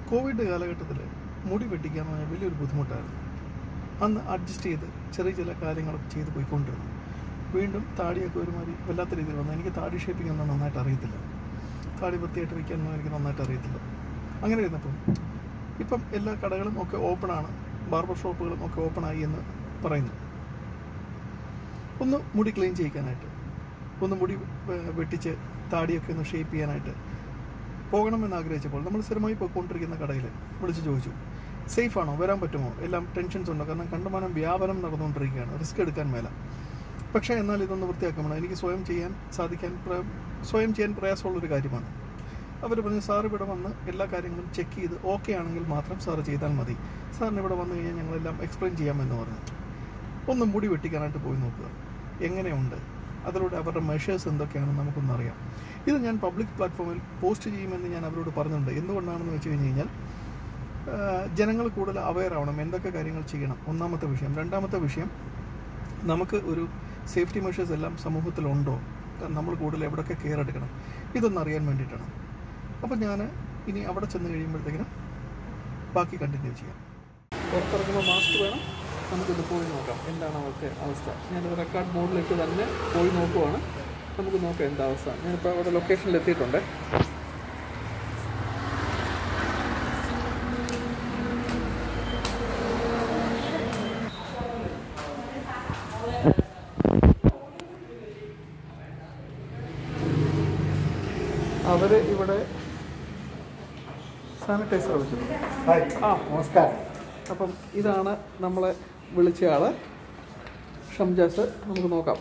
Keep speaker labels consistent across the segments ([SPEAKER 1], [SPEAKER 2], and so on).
[SPEAKER 1] Covid കാലഘട്ടത്തിൽ മുടി വെട്ടിക്കാൻ പറഞ്ഞാൽ വലിയൊരു ബുദ്ധിമുട്ടായിരുന്നു അന്ന് അഡ്ജസ്റ്റ് ചെയ്ത് ചെറിയ ചില കാര്യങ്ങളൊക്കെ ചെയ്ത് പോയിക്കൊണ്ടിരുന്നു വീണ്ടും താടിയൊക്കെ ഒരുമാതിരി വല്ലാത്ത രീതിയിൽ വന്നു എനിക്ക് താടി ഷേപ്പിംഗ് ഒന്നും നന്നായിട്ട് അറിയത്തില്ല താടി വൃത്തിയായിട്ട് വയ്ക്കാനൊന്നും എനിക്ക് നന്നായിട്ട് അറിയത്തില്ല അങ്ങനെ ഇരുന്നപ്പം ഇപ്പം എല്ലാ കടകളും ഒക്കെ ഓപ്പണാണ് ബാർബർ ഷോപ്പുകളും ഒക്കെ ഓപ്പണായി എന്ന് പറയുന്നു ഒന്ന് മുടി ക്ലീൻ ചെയ്യിക്കാനായിട്ട് ഒന്ന് മുടി ഏർ, വെട്ടിച്ച് താടിയൊക്കെ ഒന്ന് ഷേപ്പ് ചെയ്യാനായിട്ട് പോകണമെന്ന് ആഗ്രഹിച്ചപ്പോൾ നമ്മൾ സ്ഥിരമായി പോയിക്കൊണ്ടിരിക്കുന്ന കടയിൽ വിളിച്ച് ചോദിച്ചു സേഫ് ആണോ വരാൻ പറ്റുമോ എല്ലാം ടെൻഷൻസ് ഉണ്ടോ കാരണം കണ്ടമാനം വ്യാപനം നടന്നുകൊണ്ടിരിക്കുകയാണ് റിസ്ക് എടുക്കാൻ മേല പക്ഷേ എന്നാൽ ഇതൊന്ന് വൃത്തിയാക്കണം എനിക്ക് സ്വയം ചെയ്യാൻ സാധിക്കാൻ പ്ര- സ്വയം ചെയ്യാൻ പ്രയാസമുള്ളൊരു കാര്യമാണ് അവർ പറഞ്ഞു സാർ ഇവിടെ വന്ന് എല്ലാ കാര്യങ്ങളും ചെക്ക് ചെയ്ത് ഓക്കെ ആണെങ്കിൽ മാത്രം സാർ ചെയ്താൽ മതി സാറിന് ഇവിടെ വന്നു കഴിഞ്ഞാൽ ഞങ്ങളെല്ലാം എക്സ്പ്ലെയിൻ ചെയ്യാമെന്ന് പറഞ്ഞു ഒന്ന് മുടി വെട്ടിക്കാനായിട്ട് പോയി നോക്കുക എങ്ങനെയുണ്ട് അതിലൂടെ അവരുടെ മെഷേഴ്സ് എന്തൊക്കെയാണെന്ന് നമുക്കൊന്നറിയാം ഇത് ഞാൻ പബ്ലിക് പ്ലാറ്റ്ഫോമിൽ പോസ്റ്റ് ചെയ്യുമെന്ന് ഞാൻ അവരോട് പറഞ്ഞിട്ടുണ്ട് എന്തുകൊണ്ടാണെന്ന് വെച്ച് കഴിഞ്ഞ് കഴിഞ്ഞാൽ ജനങ്ങൾ കൂടുതൽ അവെയർ ആവണം എന്തൊക്കെ കാര്യങ്ങൾ ചെയ്യണം ഒന്നാമത്തെ വിഷയം രണ്ടാമത്തെ വിഷയം നമുക്ക് ഒരു സേഫ്റ്റി മെഷേഴ്സ് എല്ലാം സമൂഹത്തിലുണ്ടോ നമ്മൾ കൂടുതൽ എവിടെയൊക്കെ കെയർ എടുക്കണം ഇതൊന്നും അറിയാൻ വേണ്ടിയിട്ടാണ് അപ്പോൾ ഞാൻ ഇനി അവിടെ ചെന്ന് കഴിയുമ്പോഴത്തേക്കിനും ബാക്കി കണ്ടിന്യൂ ചെയ്യാം പുറത്തിറങ്ങുമ്പോൾ മാസ്ക് വേണം നമുക്കിത് പോയി നോക്കാം എന്താണ് അവർക്ക് അവസ്ഥ ഞാനത് റെക്കോർഡ് ബോർഡിലിട്ട് തന്നെ പോയി നോക്കുവാണ് നമുക്ക് നോക്കാം എന്താ അവസ്ഥ ഞാനിപ്പോൾ അവിടെ ലൊക്കേഷനിൽ എത്തിയിട്ടുണ്ട് അവർ ഇവിടെ സാനിറ്റൈസർ വെച്ചിട്ടുണ്ട്
[SPEAKER 2] ഹായ്
[SPEAKER 1] ആ
[SPEAKER 2] നമസ്കാരം
[SPEAKER 1] അപ്പം ഇതാണ് നമ്മളെ വിളിച്ച ആള് ഷംജാസ് നമുക്ക് നോക്കാം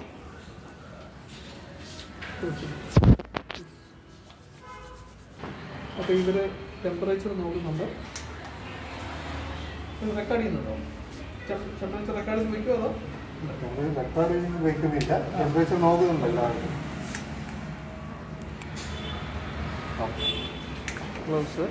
[SPEAKER 1] അപ്പോൾ ഇവര് ടെമ്പറേച്ചർ നോക്കുന്നുണ്ട് റെക്കോർഡ് ചെയ്യുന്നുണ്ടോ ടെമ്പറേച്ചർ റെക്കോർഡ് ചെയ്ത് വയ്ക്കുമോ അതോ
[SPEAKER 2] നമ്മൾ റെക്കോർഡ് ചെയ്യുന്നത് വെക്കുന്നില്ല ടെമ്പറേച്ചർ നോക്കുന്നുണ്ട് എല്ലാവരും
[SPEAKER 1] ഗ്ലൗസ്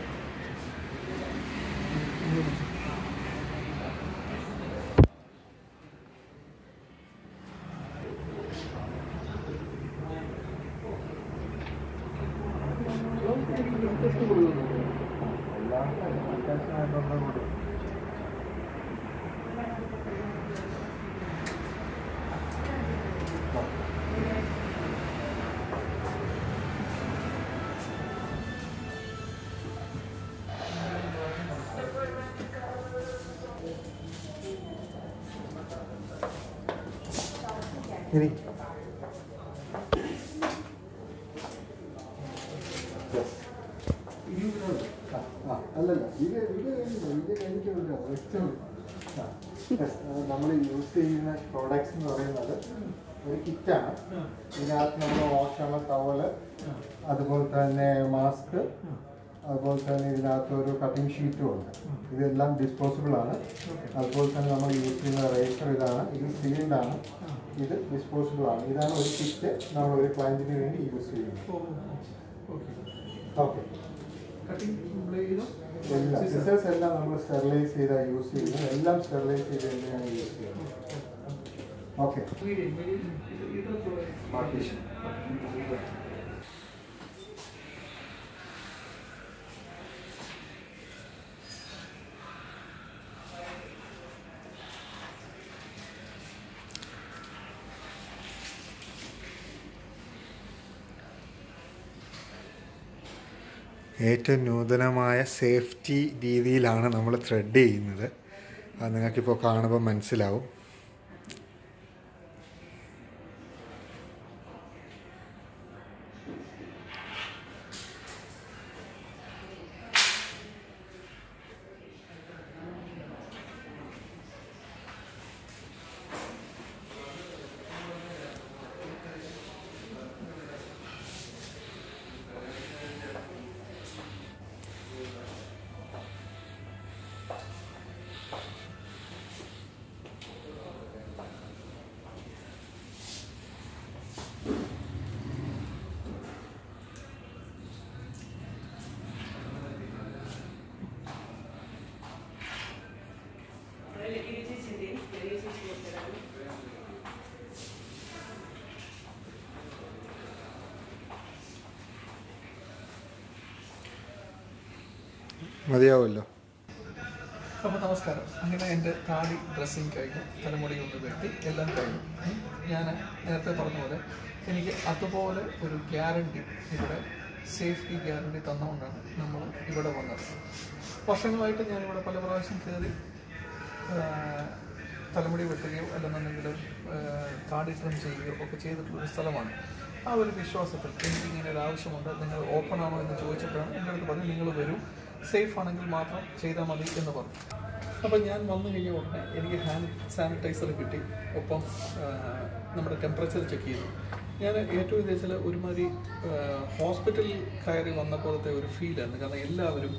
[SPEAKER 2] എല്ലാവർക്കും അത്യാവശ്യമായിട്ടുള്ള കൂടി ഇനി Yes. ആ, ആ, അല്ലല്ല ഇത് ഇത് കഴിഞ്ഞില്ല. ഇത് കഴിഞ്ഞിട്ടില്ല. Rest ഉണ്ട്. ആ. Yes, അത് നമ്മൾ യൂസ് ചെയ്യുന്ന പ്രോഡക്ട്സ് എന്ന് പറയുന്നത് ഒരു കിറ്റാണ് ഇതിനകത്ത് നമ്മൾ വാഷുള്ള ടവല് അതുപോലെ തന്നെ മാസ്ക് അതുപോലെ തന്നെ ഇതിനകത്ത് ഒരു കട്ടിംഗ് ഷീറ്റും ഉണ്ട് ഇതെല്ലാം ഡിസ്പോസിബിൾ ആണ് അതുപോലെ തന്നെ നമ്മൾ യൂസ് ചെയ്യുന്ന റേസർ ഇതാണ് ഇത് സീൽഡ് ആണ് ഇത് ഡിസ്പോസിബിൾ ആണ് ഇതാണ് ഒരു കിറ്റ് നമ്മൾ ഒരു ക്ലയന്റിന് വേണ്ടി യൂസ് ചെയ്യുന്നത്
[SPEAKER 1] ഓക്കെ
[SPEAKER 2] ഓക്കെ
[SPEAKER 1] കട്ടിംഗ് ബ്ലേഡോ
[SPEAKER 2] എല്ലാം സിസേഴ്സ് എല്ലാം നമ്മൾ സ്റ്റെറിലൈസ് ചെയ്താൽ യൂസ് ചെയ്യുന്നത് എല്ലാം സ്റ്റെറിലൈസ് ചെയ്ത് തന്നെയാണ് യൂസ് ചെയ്യുന്നത് ഓക്കെ
[SPEAKER 1] മീഡിയം മീഡിയം ഇത്
[SPEAKER 2] പാർട്ടീഷൻ ഏറ്റവും നൂതനമായ സേഫ്റ്റി രീതിയിലാണ് നമ്മൾ ത്രെഡ് ചെയ്യുന്നത് അത് നിങ്ങൾക്കിപ്പോൾ കാണുമ്പോൾ മനസ്സിലാവും മതിയാവുമല്ലോ
[SPEAKER 1] അപ്പോൾ നമസ്കാരം അങ്ങനെ എൻ്റെ താടി ഡ്രസ്സിങ് കഴിഞ്ഞു തലമുടി ഒന്ന് വെട്ടി എല്ലാം കഴിഞ്ഞു ഉം. ഞാൻ നേരത്തെ പറഞ്ഞ പോലെ എനിക്ക് അതുപോലെ ഒരു ഗ്യാരണ്ടി ഇവിടെ സേഫ്റ്റി ഗ്യാരണ്ടി തന്നുകൊണ്ടാണ് നമ്മൾ ഇവിടെ വന്നത് വർഷങ്ങളായിട്ട് ഞാനിവിടെ പല പ്രാവശ്യം കയറി തലമുടി വെട്ടുകയോ അല്ലെന്നുണ്ടെങ്കിൽ താടി ട്രിം ചെയ്യുകയോ ഒക്കെ ചെയ്തിട്ടുള്ള ഒരു സ്ഥലമാണ് ആ ഒരു വിശ്വാസത്തിൽ എനിക്ക് ഇങ്ങനെ ഒരു ആവശ്യമുണ്ട് നിങ്ങൾ ഓപ്പൺ ആണോ എന്ന് ചോദിച്ചപ്പോഴാണ് എൻ്റെ അടുത്ത് പറഞ്ഞു നിങ്ങൾ വരൂ സേഫ് ആണെങ്കിൽ മാത്രം ചെയ്താൽ മതി എന്ന് പറഞ്ഞു അപ്പം ഞാൻ വന്നു കഴിഞ്ഞ ഉടനെ എനിക്ക് ഹാൻഡ് സാനിറ്റൈസർ കിട്ടി ഒപ്പം ആ, നമ്മുടെ ടെമ്പറേച്ചർ ചെക്ക് ചെയ്തു ഞാൻ ഏറ്റവും ഇത് വെച്ചാൽ ഒരുമാതിരി ഹോസ്പിറ്റലിൽ കയറി വന്ന പോലത്തെ ഒരു ഫീലായിരുന്നു കാരണം എല്ലാവരും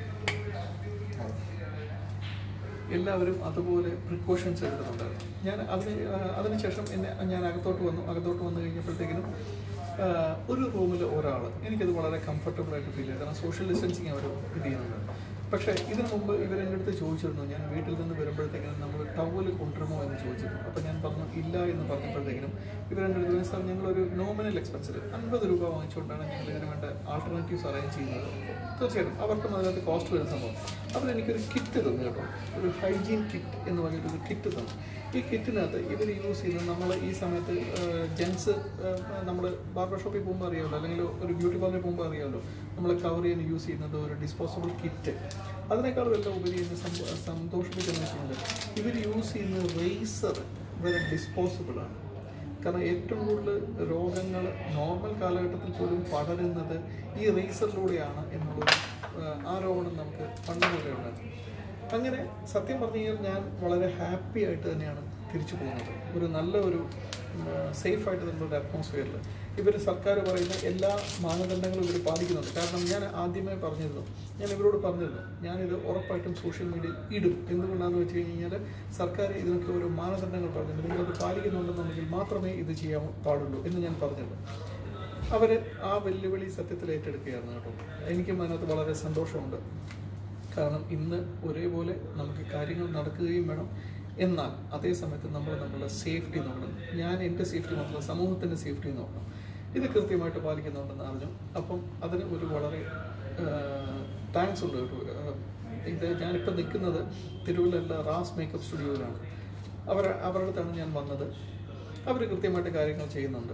[SPEAKER 1] എല്ലാവരും അതുപോലെ പ്രിക്കോഷൻസ് എടുക്കുന്നുണ്ടായിരുന്നു ഞാൻ അതിന് ആ, അതിനുശേഷം എന്നെ ഞാൻ അകത്തോട്ട് വന്നു അകത്തോട്ട് വന്നു കഴിഞ്ഞപ്പോഴത്തേക്കിനും ആ, ഒരു റൂമിൽ ഒരാൾ എനിക്കത് വളരെ കംഫർട്ടബിൾ ആയിട്ട് ഫീൽ ചെയ്തു കാരണം സോഷ്യൽ ഡിസ്റ്റൻസിങ് അവർ ഇത് ചെയ്യുന്നുണ്ട് പക്ഷേ ഇതിനു മുമ്പ് ഇവരെൻ്റെ അടുത്ത് ചോദിച്ചിരുന്നു ഞാൻ വീട്ടിൽ നിന്ന് വരുമ്പോഴത്തേക്കിനും നമ്മൾ ടവൽ കൊണ്ടുവരുമോ എന്ന് ചോദിച്ചിരുന്നു അപ്പോൾ ഞാൻ പറഞ്ഞു ഇല്ല എന്ന് പറഞ്ഞപ്പോഴത്തേക്കിനും ഇവരെൻ്റെ അടുത്ത് പറഞ്ഞു, സാർ ഞങ്ങളൊരു നോമിനൽ എക്സ്പെൻസിൽ അൻപത് രൂപ വാങ്ങിച്ചുകൊണ്ടാണ് ഞങ്ങൾ ഇതിന് വേണ്ട ആൾട്ടർനേറ്റീവ്സ് അറേഞ്ച് ചെയ്യുന്നത് തീർച്ചയായിട്ടും അവർക്കും അതിനകത്ത് കോസ്റ്റ് വരുന്ന സംഭവം അവരെനിക്കൊരു കിറ്റ് തന്നു കേട്ടോ ഒരു ഹൈജീൻ കിറ്റ് എന്ന് പറഞ്ഞിട്ടൊരു കിറ്റ് തന്നു ഈ കിറ്റിനകത്ത് ഇവർ യൂസ് ചെയ്യുന്നത് നമ്മൾ ഈ സമയത്ത് ജെൻസ് നമ്മൾ ബാർബർ ഷോപ്പിൽ പോകുമ്പോൾ അറിയാമല്ലോ അല്ലെങ്കിൽ ഒരു ബ്യൂട്ടി പാർലറിൽ പോകുമ്പോൾ അറിയാമല്ലോ നമ്മൾ കവർ ചെയ്യാൻ യൂസ് ചെയ്യുന്നത് ഒരു ഡിസ്പോസബിൾ കിറ്റ് അതിനേക്കാൾ വല്ല ഉപരി എന്നെ സംഭ- സന്തോഷിപ്പിക്കുന്ന വെച്ചാൽ ഇവർ യൂസ് ചെയ്യുന്ന റേസർ വരെ ഡിസ്പോസിബിൾ ആണ് കാരണം ഏറ്റവും കൂടുതൽ രോഗങ്ങൾ നോർമൽ കാലഘട്ടത്തിൽ പോലും പടരുന്നത് ഈ റേസറിലൂടെയാണ് എന്നുള്ളൊരു ആ, ആരോപണം നമുക്ക് പണ്ട് മുതലേ ഉണ്ടായിരുന്നു അങ്ങനെ സത്യം പറഞ്ഞു കഴിഞ്ഞാൽ ഞാൻ വളരെ ഹാപ്പി ആയിട്ട് തന്നെയാണ് തിരിച്ചു പോകുന്നത് ഒരു നല്ല ഒരു സേഫ് ആയിട്ട് തന്നെ ഒരു അറ്റ്മോസ്ഫിയറിൽ ഇവർ സർക്കാർ പറയുന്ന എല്ലാ മാനദണ്ഡങ്ങളും ഇവർ പാലിക്കുന്നുണ്ട് കാരണം ഞാൻ ആദ്യമേ പറഞ്ഞിരുന്നു ഞാൻ ഇവരോട് പറഞ്ഞിരുന്നു ഞാനിത് ഉറപ്പായിട്ടും സോഷ്യൽ മീഡിയയിൽ ഇടും എന്തുകൊണ്ടാണെന്ന് വെച്ച് കഴിഞ്ഞാൽ സർക്കാർ ഇതിനൊക്കെ ഓരോ മാനദണ്ഡങ്ങൾ പറഞ്ഞിട്ടുണ്ട് നിങ്ങളത് പാലിക്കുന്നുണ്ടെന്നുണ്ടെങ്കിൽ മാത്രമേ ഇത് ചെയ്യാൻ പാടുള്ളൂ എന്ന് ഞാൻ പറഞ്ഞിരുന്നു അവർ ആ വെല്ലുവിളി സത്യത്തിൽ ഏറ്റെടുക്കുകയായിരുന്നു കേട്ടോ എനിക്കും അതിനകത്ത് വളരെ സന്തോഷമുണ്ട് കാരണം ഇന്ന് ഒരേപോലെ നമുക്ക് കാര്യങ്ങൾ നടക്കുകയും വേണം എന്നാൽ അതേ സമയത്ത് നമ്മൾ നമ്മളുടെ സേഫ്റ്റി നോക്കണം ഞാൻ എൻ്റെ സേഫ്റ്റി മാത്രമല്ല സമൂഹത്തിൻ്റെ സേഫ്റ്റി നോക്കണം ഇത് കൃത്യമായിട്ട് പാലിക്കുന്നുണ്ടെന്ന് അറിഞ്ഞു അപ്പം അതിന് ഒരു വളരെ താങ്ക്സ് ഉണ്ട് കേട്ടോ ആ, ഇത് ഞാനിപ്പോൾ നിൽക്കുന്നത് തിരുവല്ലയിലെ റാസ് മേക്കപ്പ് സ്റ്റുഡിയോയിലാണ് അവർ അവരുടെ അടുത്താണ് ഞാൻ വന്നത് അവർ കൃത്യമായിട്ട് കാര്യങ്ങൾ ചെയ്യുന്നുണ്ട്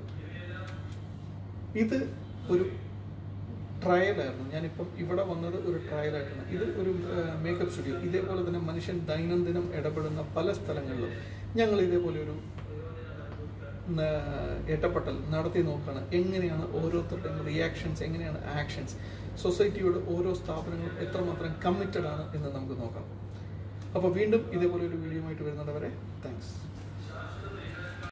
[SPEAKER 1] ഇത് ഒരു ട്രയലായിരുന്നു ഞാനിപ്പം ഇവിടെ വന്നത് ഒരു ട്രയലായിട്ടാണ് ഇത് ഒരു മേക്കപ്പ് സ്റ്റുഡിയോ ഇതേപോലെ തന്നെ മനുഷ്യൻ ദൈനംദിനം ഇടപെടുന്ന പല സ്ഥലങ്ങളിലും ഞങ്ങൾ ഇതേപോലെ ഒരു ന- ഇടപെടൽ നടത്തി നോക്കുകയാണ് എങ്ങനെയാണ് ഓരോരുത്തരുടെയും റിയാക്ഷൻസ് എങ്ങനെയാണ് ആക്ഷൻസ് സൊസൈറ്റിയോട് ഓരോ സ്ഥാപനങ്ങളും എത്രമാത്രം കമ്മിറ്റഡ് ആണ് എന്ന് നമുക്ക് നോക്കാം അപ്പോൾ വീണ്ടും ഇതേപോലെ ഒരു വീഡിയോ ആയിട്ട് വരുന്നവരെ താങ്ക്സ്